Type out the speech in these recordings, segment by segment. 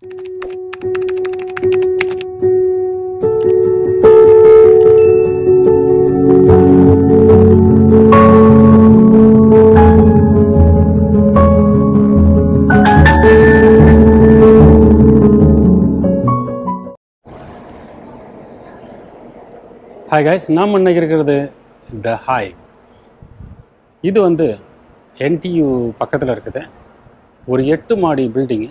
hi guys நாம் இன்னைக்கு இருக்கிறது த ஹாய் இது வந்து என்டியூ பக்கத்தில் இருக்குது ஒரு எட்டு மாடி பில்டிங்கு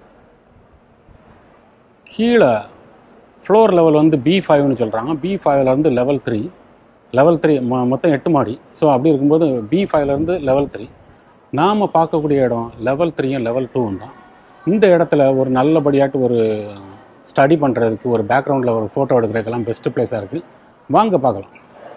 கீழே ஃப்ளோர் லெவல் வந்து பி ஃபைவ்னு சொல்கிறாங்க பி ஃபைவ்லேருந்து லெவல் த்ரீ லெவல் த்ரீ மொத்தம் எட்டு மாடி ஸோ அப்படி இருக்கும்போது பி ஃபைவ்லேருந்து லெவல் த்ரீ நாம் பார்க்கக்கூடிய இடம் லெவல் த்ரீயும் லெவல் டூவும் தான் இந்த இடத்துல ஒரு நல்லபடியாட்டு ஒரு ஸ்டடி பண்ணுறதுக்கு ஒரு பேக்ரவுண்டில் ஒரு ஃபோட்டோ எடுக்கிறதுக்கெல்லாம் பெஸ்ட்டு பிளேஸாக இருக்குது வாங்க பார்க்கலாம்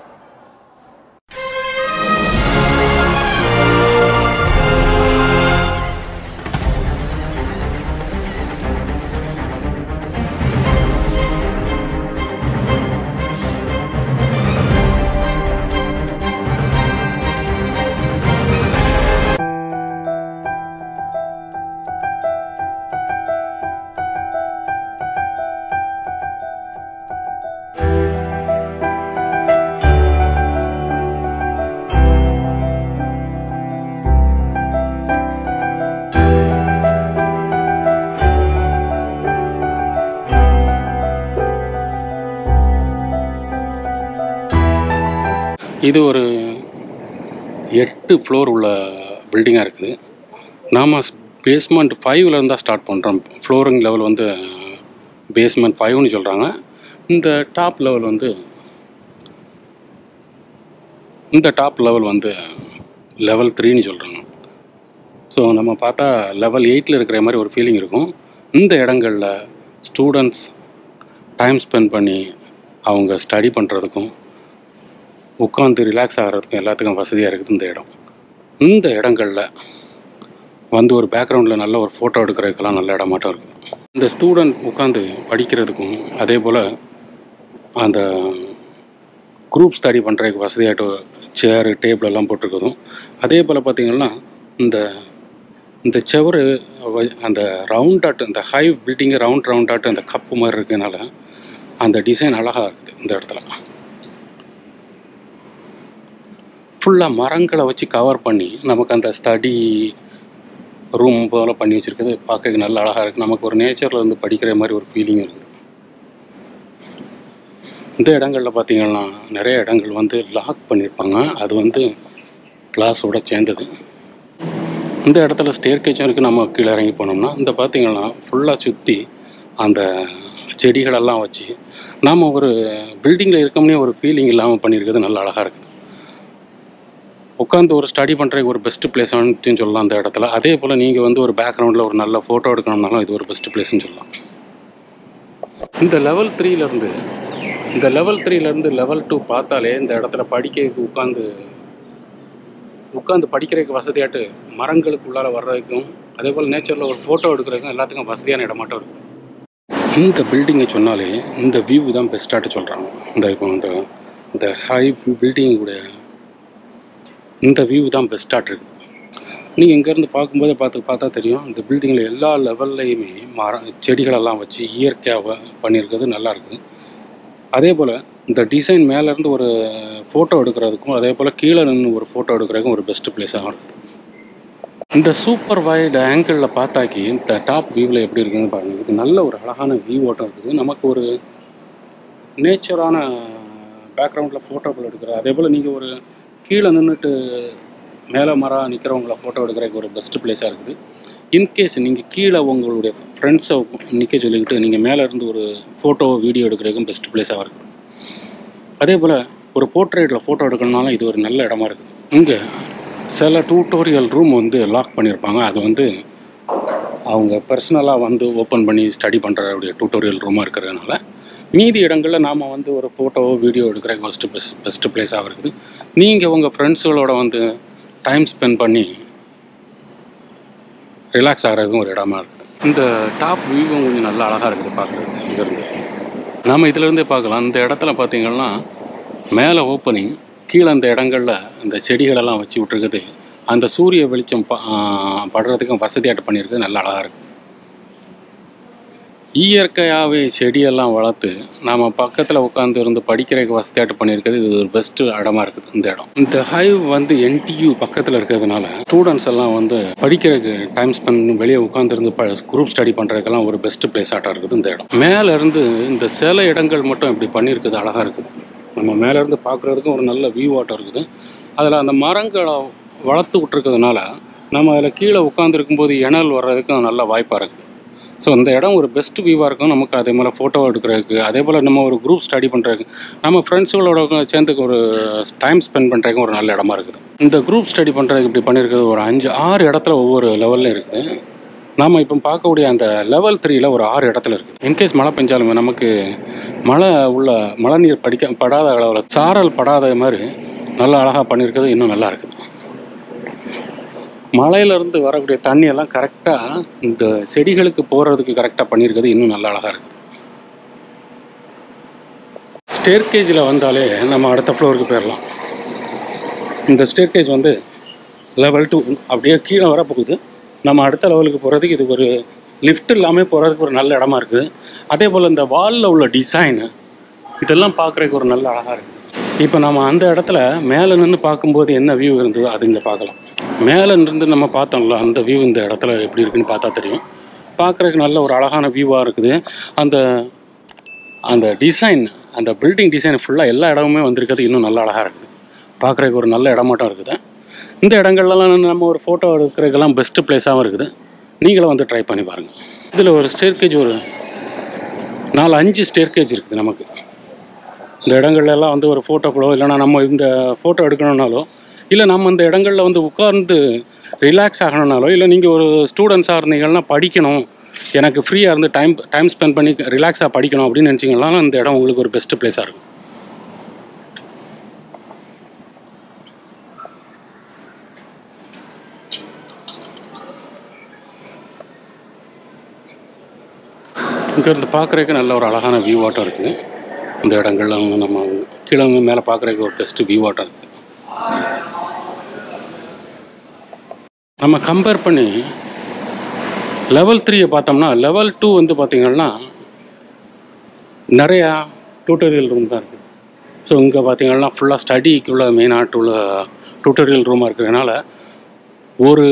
இது ஒரு எட்டு ஃப்ளோர் உள்ள பில்டிங்காக இருக்குது நாம் பேஸ்மெண்ட் ஃபைவ்ல இருந்தால் ஸ்டார்ட் பண்ணுறோம் ஃப்ளோரிங் லெவல் வந்து பேஸ்மெண்ட் ஃபைவ்னு சொல்கிறாங்க இந்த டாப் லெவல் வந்து இந்த டாப் லெவல் வந்து லெவல் த்ரீன்னு சொல்கிறாங்க ஸோ நம்ம பார்த்தா லெவல் எயிட்டில் இருக்கிற மாதிரி ஒரு ஃபீலிங் இருக்கும் இந்த இடங்களில் ஸ்டூடெண்ட்ஸ் டைம் ஸ்பெண்ட் பண்ணி அவங்க ஸ்டடி பண்ணுறதுக்கும் உட்காந்து ரிலாக்ஸ் ஆகிறதுக்கும் எல்லாத்துக்கும் வசதியாக இருக்குது இந்த இடம் இந்த இடங்களில் வந்து ஒரு பேக்ரவுண்டில் நல்ல ஒரு ஃபோட்டோ எடுக்கிறதுக்கெல்லாம் நல்ல இடமாட்டம் இருக்குது இந்த ஸ்டூடெண்ட் உட்காந்து படிக்கிறதுக்கும் அதே போல் அந்த குரூப் ஸ்டடி பண்ணுறதுக்கு வசதியாட்டு சேரு டேபிள் எல்லாம் போட்டிருக்கதும் அதே போல் பார்த்திங்கன்னா இந்த இந்த செவரு வ- அந்த ரவுண்டாட்டு இந்த ஹை பில்டிங்கு ரவுண்ட் ரவுண்டாட்டு அந்த கப்பு மாதிரி இருக்கனால அந்த டிசைன் அழகாக இருக்குது இந்த இடத்துல ஃபுல்லாக மரங்களை வச்சு கவர் பண்ணி நமக்கு அந்த ஸ்டடி ரூம் போல பண்ணி வச்சுருக்குது பார்க்க நல்ல அழகாக இருக்குது நமக்கு ஒரு நேச்சரில் இருந்து படிக்கிற மாதிரி ஒரு ஃபீலிங் இருக்குது இந்த இடங்களில் பார்த்தீங்கன்னா நிறைய இடங்கள் வந்து லாக் பண்ணியிருப்பாங்க அது வந்து கிளாஸோட சேர்ந்தது இந்த இடத்துல ஸ்டேர் கேச்சும் இருக்குது நம்ம கீழே இறங்கி போனோம்னா இந்த பார்த்தீங்கன்னா ஃபுல்லாக சுற்றி அந்த செடிகளெல்லாம் வச்சு நாம் ஒரு பில்டிங்கில் இருக்கோம்னே ஒரு ஃபீலிங் இல்லாமல் பண்ணியிருக்கிறது நல்ல அழகாக இருக்குது உட்காந்து ஒரு ஸ்டடி பண்ணுறதுக்கு ஒரு பெஸ்ட் பிளேஸ்னு சொல்லலாம் அந்த இடத்துல அதே போல் நீங்கள் வந்து ஒரு பேக்ரவுண்டில் ஒரு நல்ல ஃபோட்டோ எடுக்கணும்னாலும் இது ஒரு பெஸ்ட் பிளேஸ்னு சொல்லலாம் இந்த லெவல் த்ரீலேருந்து இந்த லெவல் த்ரீலேருந்து லெவல் டூ பார்த்தாலே இந்த இடத்துல படிக்கிறதுக்கு உட்காந்து உட்காந்து படிக்கிறதுக்கு வசதியாட்டு மரங்களுக்கு உள்ளார வர்றதுக்கும் அதே போல் நேச்சரில் ஒரு ஃபோட்டோ எடுக்கிறதுக்கும் எல்லாத்துக்கும் வசதியான இடமாட்டம் இருக்குது இந்த பில்டிங்கை சொன்னாலே இந்த வியூ தான் பெஸ்ட்டாட்டு சொல்கிறாங்க இந்த இப்போ இந்த இந்த ஹை பில்டிங்குடைய இந்த வியூ தான் பெஸ்ட்டாக இருக்குது நீங்கள் இங்கேருந்து பார்க்கும்போதே பார்த்து பார்த்தா தெரியும் இந்த பில்டிங்கில் எல்லா லெவல்லையுமே மரம் செடிகளெல்லாம் வச்சு இயற்கையாக பண்ணியிருக்கிறது நல்லா இருக்குது அதே போல் இந்த டிசைன் மேலேருந்து ஒரு ஃபோட்டோ எடுக்கிறதுக்கும் அதே போல் கீழே நின்று ஒரு ஃபோட்டோ எடுக்கிறதுக்கும் ஒரு பெஸ்ட் பிளேஸாகவும் இருக்குது இந்த சூப்பர் வைடு ஆங்கிளில் பார்த்தாக்கி இந்த டாப் வியூவில் எப்படி இருக்குன்னு பாருங்கள் இது நல்ல ஒரு அழகான வியூ ஓட்டம் இருக்குது நமக்கு ஒரு நேச்சரான பேக்ரவுண்டில் ஃபோட்டோக்கள் எடுக்கிறது அதே போல் நீங்கள் ஒரு கீழே நின்றுட்டு மேலே மரம் நிற்கிறவங்கள ஃபோட்டோ எடுக்கிறதுக்கு ஒரு பெஸ்ட் பிளேஸாக இருக்குது இன்கேஸ் நீங்கள் கீழே உங்களுடைய ஃப்ரெண்ட்ஸை நிற்க சொல்லிக்கிட்டு நீங்கள் மேலே இருந்து ஒரு ஃபோட்டோ வீடியோ எடுக்கிறதுக்கும் பெஸ்ட் பிளேஸாக இருக்குது அதே போல் ஒரு போர்ட்ரேட்டில் ஃபோட்டோ எடுக்கணும்னாலும் இது ஒரு நல்ல இடமா இருக்குது இங்கே சில டியூட்டோரியல் ரூம் வந்து லாக் பண்ணியிருப்பாங்க அது வந்து அவங்க பர்சனலாக வந்து ஓப்பன் பண்ணி ஸ்டடி பண்ணுறக்கூடிய டியூட்டோரியல் ரூமாக இருக்கிறதுனால மீதி இடங்களில் நாம் வந்து ஒரு ஃபோட்டோ வீடியோ எடுக்கிற ஃபஸ்ட்டு பெஸ்ட் பெஸ்ட்டு பிளேஸாக இருக்குது நீங்கள் உங்கள் ஃப்ரெண்ட்ஸுகளோட வந்து டைம் ஸ்பெண்ட் பண்ணி ரிலாக்ஸ் ஆகிறதுக்கும் ஒரு இடமா இருக்குது இந்த டாப் வியூவும் கொஞ்சம் நல்லா அழகாக இருக்குது பார்க்குறது இங்கேருந்து நாம் இதிலேருந்தே பார்க்கலாம் இந்த இடத்துல பார்த்தீங்கன்னா மேலே ஓப்பனிங் கீழே அந்த இடங்களில் இந்த செடிகளெல்லாம் வச்சு விட்ருக்குது அந்த சூரிய வெளிச்சம் ப ஆ, படுறதுக்கும் வசதியாட்டு பண்ணியிருக்குது நல்லா அழகாக இருக்குது இயற்கையாகவே செடியெல்லாம் வளர்த்து நம்ம பக்கத்தில் உட்காந்து இருந்து படிக்கிறதுக்கு வசதியாட்டு பண்ணியிருக்கிறது இது ஒரு பெஸ்ட்டு இடமா இருக்குது இந்த இடம் இந்த ஹைவ் வந்து என்டியூ பக்கத்தில் இருக்கிறதுனால ஸ்டூடெண்ட்ஸ் எல்லாம் வந்து படிக்கிறதுக்கு டைம் ஸ்பெண்ட் வெளியே உட்காந்துருந்து குரூப் ஸ்டடி பண்ணுறதுக்கெல்லாம் ஒரு பெஸ்ட் பிளேஸ் ஆட்டம் இருக்குது இந்த இடம் மேலே இருந்து இந்த சில இடங்கள் மட்டும் இப்படி பண்ணியிருக்குது அழகாக இருக்குது நம்ம மேலே இருந்து பார்க்குறதுக்கும் ஒரு நல்ல வியூ ஆட்டம் இருக்குது அதில் அந்த மரங்களை வளர்த்து விட்டுருக்கிறதுனால நம்ம அதில் கீழே உட்காந்துருக்கும் போது இணல் வர்றதுக்கும் நல்ல வாய்ப்பாக இருக்குது ஸோ இந்த இடம் ஒரு பெஸ்ட் வியூவாக இருக்கும் நமக்கு அதே மாதிரி ஃபோட்டோ எடுக்கிறதுக்கு அதே போல் நம்ம ஒரு குரூப் ஸ்டடி பண்ணுறதுக்கு நம்ம ஃப்ரெண்ட்ஸுகளோட சேர்ந்துக்கு ஒரு டைம் ஸ்பெண்ட் பண்ணுறதுக்கு ஒரு நல்ல இடமா இருக்குது இந்த குரூப் ஸ்டடி பண்ணுறதுக்கு இப்படி பண்ணியிருக்கிறது ஒரு அஞ்சு ஆறு இடத்துல ஒவ்வொரு லெவலில் இருக்குது நாம் இப்போ பார்க்கக்கூடிய அந்த லெவல் த்ரீல ஒரு ஆறு இடத்துல இருக்குது இன்கேஸ் மழை பெஞ்சாலுமே நமக்கு மழை உள்ள மழை நீர் படிக்க படாத அளவில் சாரல் படாத மாதிரி நல்லா அழகாக பண்ணியிருக்கிறது இன்னும் நல்லா இருக்குது மலையிலேருந்து வரக்கூடிய தண்ணி எல்லாம் கரெக்டாக இந்த செடிகளுக்கு போகிறதுக்கு கரெக்டாக பண்ணியிருக்கிறது இன்னும் நல்லா அழகாக இருக்குது ஸ்டேர்கேஜில் வந்தாலே நம்ம அடுத்த ஃப்ளோருக்கு போயிடலாம் இந்த ஸ்டேர்கேஜ் வந்து லெவல் டூ அப்படியே கீழே வர போகுது நம்ம அடுத்த லெவலுக்கு போகிறதுக்கு இது ஒரு லிஃப்ட் இல்லாமல் போகிறதுக்கு ஒரு நல்ல இடமா இருக்குது அதே போல் இந்த வாலில் உள்ள டிசைனு இதெல்லாம் பார்க்குறதுக்கு ஒரு நல்ல அழகாக இருக்குது இப்போ நம்ம அந்த இடத்துல மேலே நின்று பார்க்கும்போது என்ன வியூ இருந்ததோ அது இங்கே பார்க்கலாம் மேலே இருந்து நம்ம பார்த்தோம்ல அந்த வியூ இந்த இடத்துல எப்படி இருக்குன்னு பார்த்தா தெரியும் பார்க்குறதுக்கு நல்ல ஒரு அழகான வியூவாக இருக்குது அந்த அந்த டிசைன் அந்த பில்டிங் டிசைன் ஃபுல்லாக எல்லா இடமுமே வந்திருக்கிறது இன்னும் நல்ல அழகாக இருக்குது பார்க்குறதுக்கு ஒரு நல்ல இடமாட்டம் இருக்குது இந்த இடங்கள்லாம் நம்ம ஒரு ஃபோட்டோ எடுக்கிறதுக்கெல்லாம் பெஸ்ட்டு பிளேஸாகவும் இருக்குது நீங்களும் வந்து ட்ரை பண்ணி பாருங்கள் இதில் ஒரு ஸ்டேர்கேஜ் ஒரு நாலு அஞ்சு ஸ்டேர்கேஜ் இருக்குது நமக்கு இந்த இடங்கள்ல எல்லாம் வந்து ஒரு ஃபோட்டோக்களோ இல்லைனா நம்ம இந்த ஃபோட்டோ எடுக்கணும்னாலோ இல்லை நம்ம இந்த இடங்களில் வந்து உட்கார்ந்து ரிலாக்ஸ் ஆகணும்னாலோ இல்லை நீங்கள் ஒரு ஸ்டூடெண்ட்ஸாக இருந்தீங்கன்னா படிக்கணும் எனக்கு ஃப்ரீயாக இருந்து டைம் டைம் ஸ்பெண்ட் பண்ணி ரிலாக்ஸாக படிக்கணும் அப்படின்னு நினச்சிங்கனாலும் இந்த இடம் உங்களுக்கு ஒரு பெஸ்ட் பிளேஸாக இருக்கும் இங்கேருந்து பார்க்குறதுக்கு நல்ல ஒரு அழகான வியூ ஆட்டம் இருக்குது இந்த இடங்கள்ல வந்து நம்ம கீழே வந்து மேலே பார்க்குறதுக்கு ஒரு பெஸ்ட்டு வியூ ஆட்டம் இருக்குது நம்ம கம்பேர் பண்ணி லெவல் த்ரீயை பார்த்தோம்னா லெவல் டூ வந்து பார்த்திங்கன்னா நிறையா டியூட்டோரியல் ரூம் தான் இருக்குது ஸோ இங்கே பார்த்தீங்கன்னா ஃபுல்லாக ஸ்டடிக்குள்ள மெயினாக உள்ள டியூட்டோரியல் ரூமாக இருக்கிறதுனால ஒரு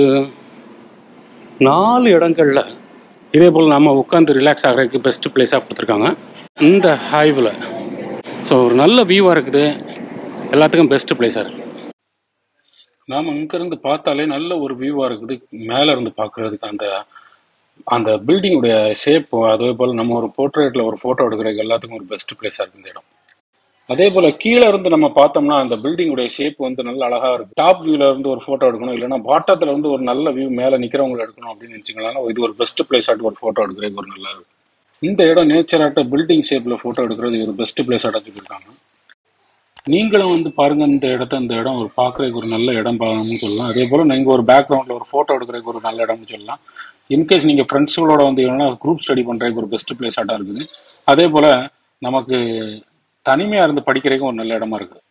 நாலு இடங்களில் இதே போல் நம்ம உட்காந்து ரிலாக்ஸ் ஆகிறதுக்கு பெஸ்ட் பிளேஸாக கொடுத்துருக்காங்க இந்த ஹைவில் ஸோ ஒரு நல்ல வியூவாக இருக்குது எல்லாத்துக்கும் பெஸ்ட் பிளேஸாக இருக்குது நாம் இங்கேருந்து பார்த்தாலே நல்ல ஒரு வியூவாக இருக்குது மேலே இருந்து பார்க்குறதுக்கு அந்த அந்த பில்டிங்குடைய ஷேப் அதே போல் நம்ம ஒரு போர்ட்ரேட்டில் ஒரு ஃபோட்டோ எடுக்கிறதுக்கு எல்லாத்துக்கும் ஒரு பெஸ்ட் பிளேஸாக இருக்குது இந்த இடம் அதே போல் கீழே இருந்து நம்ம பார்த்தோம்னா அந்த பில்டிங்குடைய ஷேப் வந்து நல்ல அழகாக இருக்கும் டாப் வியூவில் இருந்து ஒரு ஃபோட்டோ எடுக்கணும் இல்லைன்னா பாட்டத்தில் இருந்து ஒரு நல்ல வியூ மேலே நிற்கிறவங்களை எடுக்கணும் அப்படின்னு நினச்சிங்களா இது ஒரு பெஸ்ட் பிளேஸ் ஆட்டு ஒரு ஃபோட்டோ எடுக்கிறதுக்கு ஒரு நல்லா இருக்கும் இந்த இடம் நேச்சர் ஆட்ட பில்டிங் ஷேப்பில் ஃபோட்டோ எடுக்கிறது ஒரு பெஸ்ட் பிளேஸ் ஆட்ட சொல்லியிருக்காங்க நீங்களும் வந்து பாருங்க இந்த இடத்த இந்த இடம் ஒரு பார்க்குறதுக்கு ஒரு நல்ல இடம் பார்க்கணும்னு சொல்லலாம் அதே போல் நீங்கள் ஒரு பேக்ரவுண்டில் ஒரு ஃபோட்டோ எடுக்கிறதுக்கு ஒரு நல்ல இடம்னு சொல்லலாம் இன்கேஸ் நீங்கள் ஃப்ரெண்ட்ஸுகளோட வந்தீங்கன்னா குரூப் ஸ்டடி பண்ணுறதுக்கு ஒரு பெஸ்ட் பிளேஸ் ஆட்டாக இருக்குது அதே போல் நமக்கு தனிமையாக இருந்து படிக்கிறதுக்கும் ஒரு நல்ல இடமா இருக்குது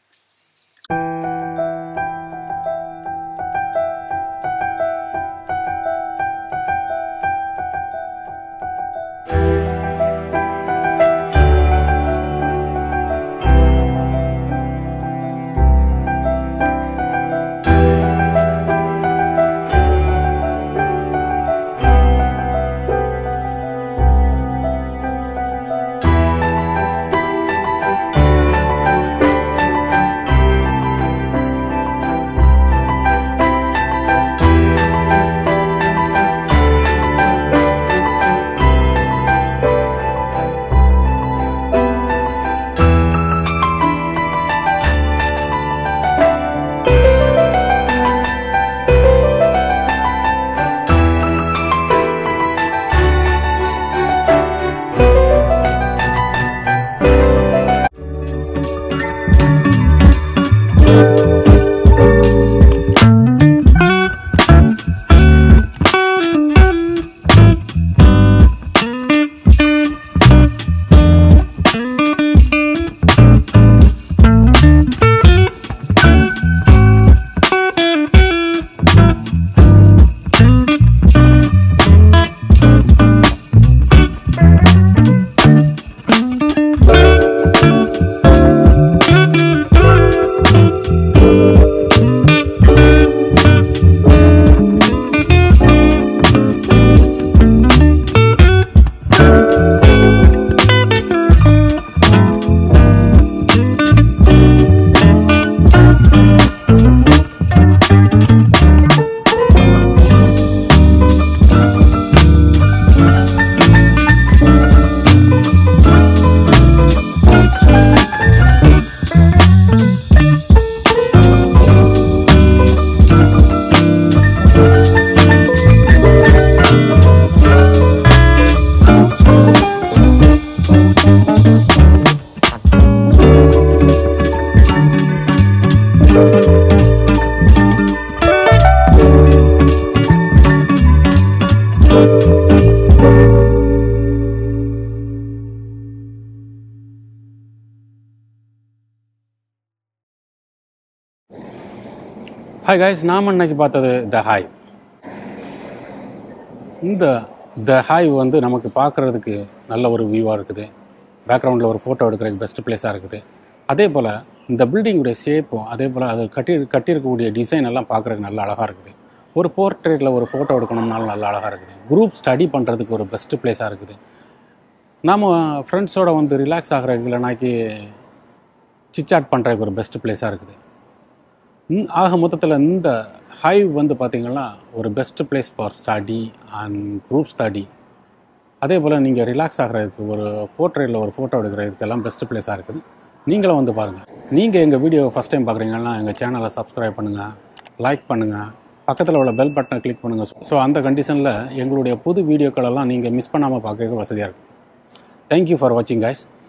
ஹாய் காய்ஸ் நாம் இன்னைக்கு பார்த்தது த ஹாய் இந்த த ஹாய் வந்து நமக்கு பார்க்குறதுக்கு நல்ல ஒரு வியூவாக இருக்குது பேக்ரவுண்டில் ஒரு ஃபோட்டோ எடுக்கிறதுக்கு பெஸ்ட் பிளேஸாக இருக்குது அதே போல் இந்த பில்டிங்குடைய ஷேப்பும் அதே போல் அது கட்டி கட்டியிருக்கக்கூடிய டிசைன் எல்லாம் பார்க்குறதுக்கு நல்ல அழகாக இருக்குது ஒரு போர்ட்ரேட்டில் ஒரு ஃபோட்டோ எடுக்கணும்னாலும் நல்ல அழகாக இருக்குது குரூப் ஸ்டடி பண்ணுறதுக்கு ஒரு பெஸ்ட் பிளேஸாக இருக்குது நாம் ஃப்ரெண்ட்ஸோட வந்து ரிலாக்ஸ் ஆகிறதுக்கு இல்லைனாக்கி சிச்சாட் பண்ணுறதுக்கு ஒரு பெஸ்ட் பிளேஸாக இருக்குது ம், ஆக மொத்தத்தில் இந்த ஹைவ் வந்து பார்த்திங்கன்னா ஒரு best place for study and group study அதே போல் நீங்கள் ரிலாக்ஸ் ஆகிறதுக்கு ஒரு போர்ட்ரேட்டில் ஒரு ஃபோட்டோ எடுக்கிறதுக்கு எல்லாம் பெஸ்ட் பிளேஸாக இருக்குது நீங்களும் வந்து பாருங்கள் நீங்கள் எங்கள் வீடியோ ஃபஸ்ட் டைம் பார்க்குறீங்கன்னா எங்கள் சேனலை சப்ஸ்கிரைப் பண்ணுங்கள் லைக் பண்ணுங்கள் பக்கத்தில் உள்ள பெல் பட்டனை கிளிக் பண்ணுங்கள் ஸோ அந்த கண்டிஷனில் எங்களுடைய புது வீடியோக்களெல்லாம் நீங்கள் மிஸ் பண்ணாமல் பார்க்கறதுக்கு வசதியாக இருக்கும் தேங்க்யூ ஃபார் வாட்சிங் guys